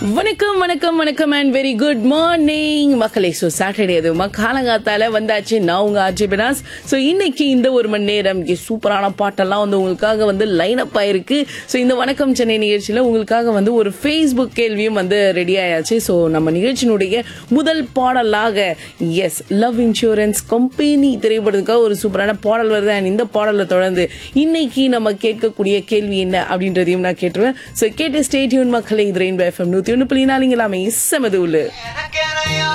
வணக்கம் வணக்கம் வணக்கம் அண்ட் வெரி குட் மார்னிங் மக்களே ஸோ சாட்டர்டே அது காலங்காத்தால வந்தாச்சு நான் உங்க ஆர்ஜி பினாஸ் ஸோ இன்னைக்கு இந்த ஒரு மணி நேரம் இங்கே சூப்பரான பாட்டெல்லாம் வந்து உங்களுக்காக வந்து லைன் அப் ஆயிருக்கு ஸோ இந்த வணக்கம் சென்னை நிகழ்ச்சியில் உங்களுக்காக வந்து ஒரு ஃபேஸ்புக் கேள்வியும் வந்து ரெடி ஆயாச்சு ஸோ நம்ம நிகழ்ச்சியினுடைய முதல் பாடலாக எஸ் லவ் இன்சூரன்ஸ் கம்பெனி திரைப்படத்துக்காக ஒரு சூப்பரான பாடல் வருது அண்ட் இந்த பாடலை தொடர்ந்து இன்னைக்கு நம்ம கேட்கக்கூடிய கேள்வி என்ன அப்படின்றதையும் நான் கேட்டுருவேன் ஸோ கேட்டு ஸ்டேட்யூன் மக்களை இது ரெயின்போ எஃப்எம் நூற்றி ஒன்று புள்ளி நாலுங்களாமே செமது உள்ளு எனக்கென